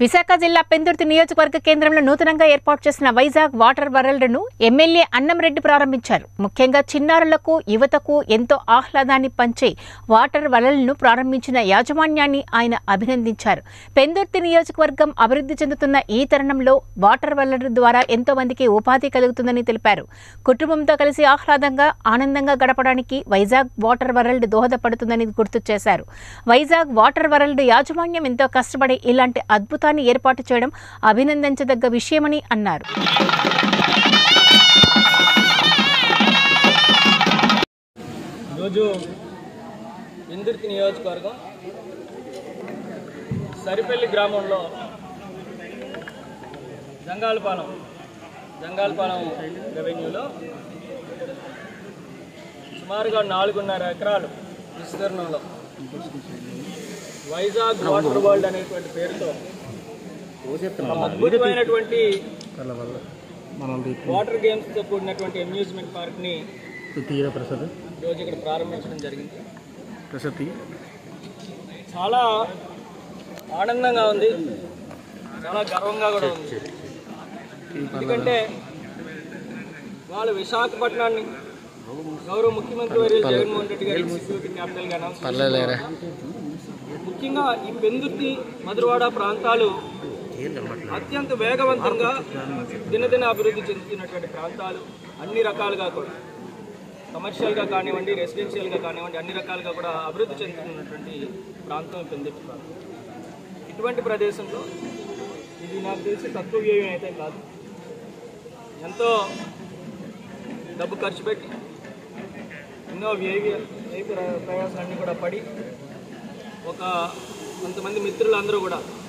విశాఖ జిల్లా పెందుర్తి నియోజకవర్గ కేంద్రంలో నూతనంగా ఏర్పాటు చేసిన వైజాగ్ వాటర్ వరల్డ్ను ఎమ్మెల్యే అన్నంరెడ్డి ప్రారంభించారు ముఖ్యంగా చిన్నారులకు యువతకు ఎంతో ఆహ్లాదాన్ని పంచే వాటర్ వరల్డ్ను ప్రారంభించిన యాజమాన్యాన్ని ఆయన అభినందించారు పెందుర్తి నియోజకవర్గం అభివృద్ధి చెందుతున్న ఈ తరుణంలో వాటర్ వరల్డ్ ద్వారా ఎంతో మందికి ఉపాధి కలుగుతుందని తెలిపారు కుటుంబంతో కలిసి ఆహ్లాదంగా ఆనందంగా గడపడానికి వైజాగ్ వాటర్ వరల్డ్ దోహదపడుతుందని గుర్తు చేశారు వైజాగ్ వాటర్ వరల్డ్ యాజమాన్యం ఎంతో కష్టపడి ఇలాంటి అద్భుతాన్ని ఏర్పాటు చేయడం అభినందించదగ్గ విషయమని అన్నారు ఈరోజు ఇందుర్తి నియోజకవర్గం సరిపల్లి గ్రామంలో జంగాలపాలెం జంగాలపాలెం రెవెన్యూలో సుమారుగా నాలుగున్నర ఎకరాలు విస్తీర్ణంలో వైజాగ్ వాటర్ వరల్డ్ అనేటువంటి పేరుతో ఒక అద్భుతమైనటువంటి వాటర్ గేమ్స్తో కూడినటువంటి అమ్యూజ్మెంట్ పార్క్ని తీర ప్రసాద్ ఈరోజు ఇక్కడ ప్రారంభించడం జరిగింది ప్రసాద్ తీ చాలా ఆనందంగా ఉంది చాలా గర్వంగా కూడా ఉంది ఎందుకంటే వాళ్ళు విశాఖపట్నాన్ని గౌరవ ముఖ్యమంత్రి వర్యులు జగన్మోహన్ రెడ్డి గారి ఎగ్జిక్యూటివ్ క్యాపిటల్గా అనౌన్స్ పర్లేదులేరా ముఖ్యంగా ఈ పెందుర్తి మధురవాడ ప్రాంతాలు అత్యంత వేగవంతంగా దినదిన అభివృద్ధి చెందుతున్నటువంటి ప్రాంతాలు అన్ని రకాలుగా కూడా కమర్షియల్గా కానివ్వండి రెసిడెన్షియల్గా కానివ్వండి అన్ని రకాలుగా కూడా అభివృద్ధి చెందుతున్నటువంటి ప్రాంతం పెందుర్తి ప్రాంతం ఇటువంటి ప్రదేశంలో ఇది నాకు తెలిసి తక్కువ వ్యయం అయితే కాదు ఎంతో డబ్బు ఖర్చు పెట్టి ఎన్నో వ్యయ వ్యయ ప్ర- ప్రయాసాలన్నీ కూడా పడి ఒక కొంతమంది మిత్రులందరూ కూడా